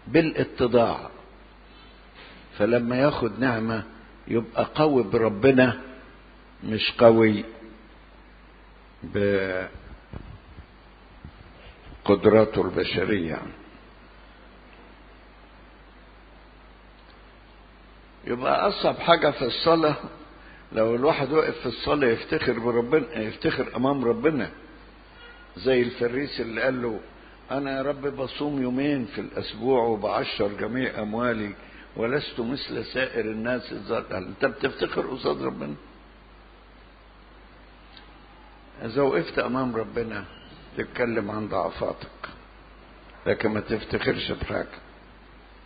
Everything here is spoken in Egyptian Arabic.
بالاتضاع فلما ياخد نعمة يبقى قوي بربنا مش قوي بقدراته البشرية يبقى أصعب حاجة في الصلاة لو الواحد وقف في الصلاة يفتخر بربنا يفتخر أمام ربنا زي الفريس اللي قال له أنا يا رب بصوم يومين في الأسبوع وبعشر جميع أموالي ولست مثل سائر الناس الظالمين أنت بتفتخر قصاد ربنا إذا وقفت أمام ربنا تتكلم عن ضعفاتك لكن ما تفتخرش بحاجة